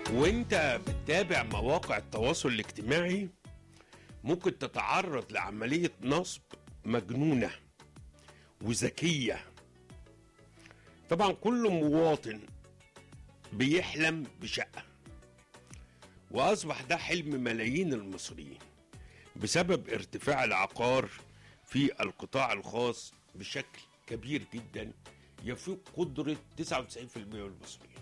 وانت بتتابع مواقع التواصل الاجتماعي ممكن تتعرض لعملية نصب مجنونة وذكية طبعا كل مواطن بيحلم بشقة وأصبح ده حلم ملايين المصريين بسبب ارتفاع العقار في القطاع الخاص بشكل كبير جدا يفوق قدرة 99% من المصريين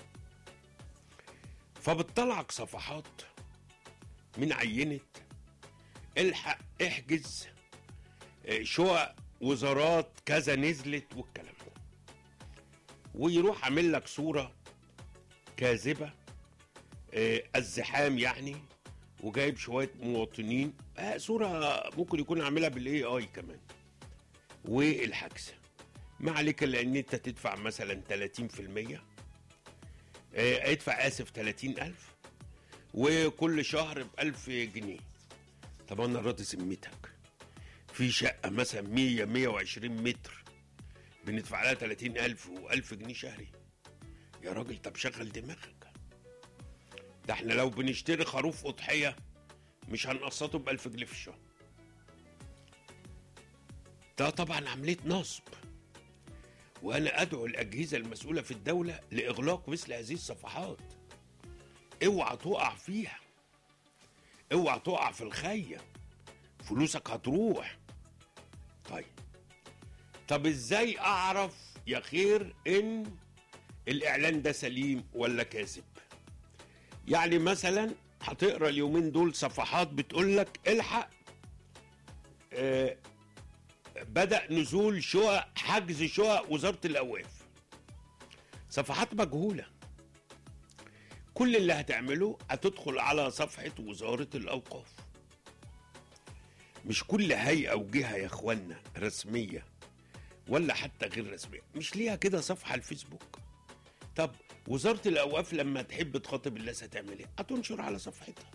فبتطلعك صفحات من عينة الحق احجز اه، شقق وزارات كذا نزلت والكلام ده ويروح عامل لك صورة كاذبة اه، الزحام يعني وجايب شوية مواطنين اه، صورة ممكن يكون عاملها بالاي اي كمان والحجز ما عليك الا ان انت تدفع مثلا 30% اه، ادفع اسف 30000 وكل شهر ب 1000 جنيه طب انا راضي ذمتك في شقه مثلا 100 120 متر بندفع لها 30000 و1000 جنيه شهري يا راجل طب شغل دماغك ده احنا لو بنشتري خروف اضحيه مش هنقسطه ب 1000 جنيه في الشهر ده طبعا عمليه نصب وانا ادعو الاجهزه المسؤوله في الدوله لاغلاق مثل هذه الصفحات اوعى تقع فيها اوعى تقع في الخيه فلوسك هتروح طيب طب ازاي اعرف يا خير ان الاعلان ده سليم ولا كاذب يعني مثلا هتقرا اليومين دول صفحات بتقول لك الحق آه بدا نزول شقق حجز شقق وزاره الاوقاف صفحات مجهوله كل اللي هتعمله هتدخل على صفحة وزارة الأوقاف مش كل هيئة وجهة يا اخوانا رسمية ولا حتى غير رسمية مش ليها كده صفحة على الفيسبوك طب وزارة الأوقاف لما تحب تخاطب الناس هتعمل ايه؟ هتنشر على صفحتها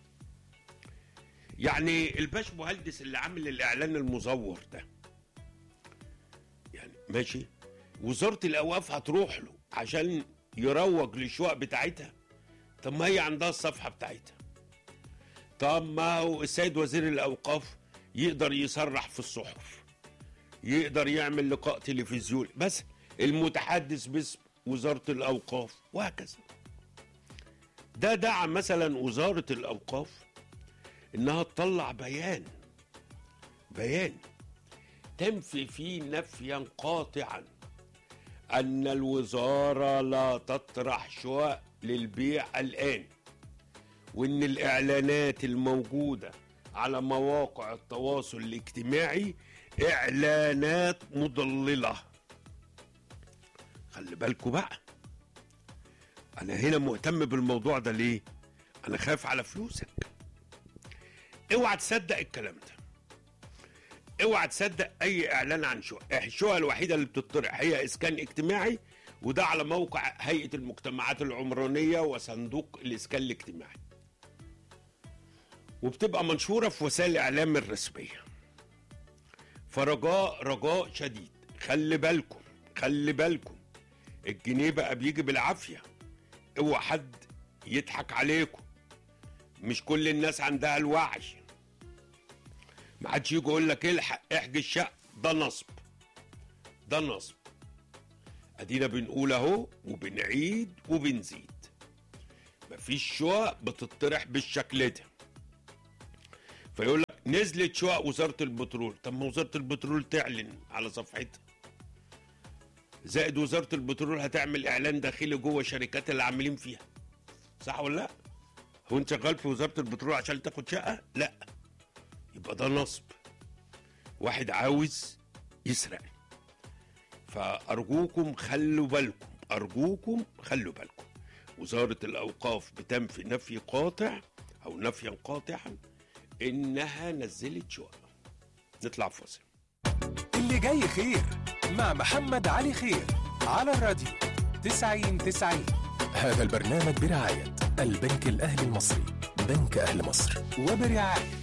يعني الباش مهندس اللي عامل الإعلان المزور ده يعني ماشي وزارة الأوقاف هتروح له عشان يروج للشقق بتاعتها طب ما هي عندها الصفحة بتاعتها طب ما هو السيد وزير الأوقاف يقدر يصرح في الصحف يقدر يعمل لقاء تلفزيوني بس المتحدث باسم وزارة الأوقاف وهكذا ده دعم مثلا وزارة الأوقاف إنها تطلع بيان بيان تنفي فيه نفيا قاطعا أن الوزارة لا تطرح شقق للبيع الآن وإن الإعلانات الموجودة على مواقع التواصل الاجتماعي إعلانات مضللة خلي بالكوا بقى أنا هنا مهتم بالموضوع ده ليه؟ أنا خايف على فلوسك اوعى تصدق الكلام ده اوعى تصدق اي اعلان عن شقق الشقق الوحيده اللي بتطرح هي اسكان اجتماعي وده على موقع هيئه المجتمعات العمرانيه وصندوق الاسكان الاجتماعي وبتبقى منشوره في وسائل الاعلام الرسميه فرجاء رجاء شديد خلي بالكم خلي بالكم الجنيه بقى بيجي بالعافيه اوعى حد يضحك عليكم مش كل الناس عندها الوعي ما حدش يجي يقول لك الحق احجز شقه ده نصب ده نصب ادينا بنقول اهو وبنعيد وبنزيد مفيش شقق بتطرح بالشكل ده فيقول لك نزلت شقق وزاره البترول طب ما وزاره البترول تعلن على صفحتها زائد وزاره البترول هتعمل اعلان داخلي جوه شركات اللي عاملين فيها صح ولا لا هو انت شغال في وزاره البترول عشان تاخد شقه لا يبقى ده نصب واحد عاوز يسرق فأرجوكم خلوا بالكم أرجوكم خلوا بالكم وزارة الأوقاف بتنفي نفي قاطع أو نفيا قاطعا إنها نزلت شقق نطلع فاصل اللي جاي خير مع محمد علي خير على الراديو 90 90 هذا البرنامج برعاية البنك الأهلي المصري بنك أهل مصر وبرعاية